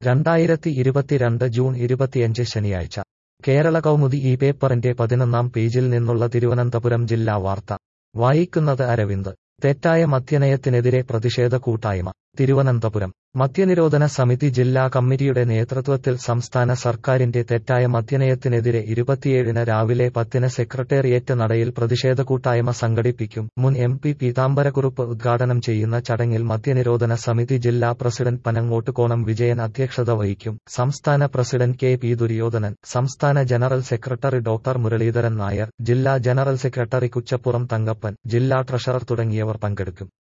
രണ്ടായിരത്തി ഇരുപത്തിരണ്ട് ജൂൺ ഇരുപത്തിയഞ്ച് ശനിയാഴ്ച കേരള കൗമുദി ഈ പേപ്പറിന്റെ പതിനൊന്നാം പേജിൽ നിന്നുള്ള തിരുവനന്തപുരം ജില്ലാ വാർത്ത വായിക്കുന്നത് അരവിന്ദ് തെറ്റായ മദ്യനയത്തിനെതിരെ പ്രതിഷേധ കൂട്ടായ്മ തിരുവനന്തപുരം മദ്യനിരോധന സമിതി ജില്ലാ കമ്മിറ്റിയുടെ നേതൃത്വത്തിൽ സംസ്ഥാന സർക്കാരിന്റെ തെറ്റായ മദ്യനയത്തിനെതിരെ ഇരുപത്തിയേഴിന് രാവിലെ പത്തിന് സെക്രട്ടേറിയറ്റ് നടയിൽ പ്രതിഷേധ കൂട്ടായ്മ സംഘടിപ്പിക്കും മുൻ എം പി പീതാംബരക്കുറുപ്പ് ഉദ്ഘാടനം ചെയ്യുന്ന ചടങ്ങിൽ മദ്യനിരോധന സമിതി ജില്ലാ പ്രസിഡന്റ് പനങ്ങോട്ട് കോണം വിജയൻ അധ്യക്ഷത വഹിക്കും സംസ്ഥാന പ്രസിഡന്റ് കെ പി ദുര്യോധനൻ സംസ്ഥാന general secretary doctor Muraleedharan Nair ജില്ലാ ജനറൽ സെക്രട്ടറി കുച്ചപ്പുറം തങ്കപ്പൻ ജില്ലാ ട്രഷറർ തുടങ്ങിയവർ പങ്കെടുക്കും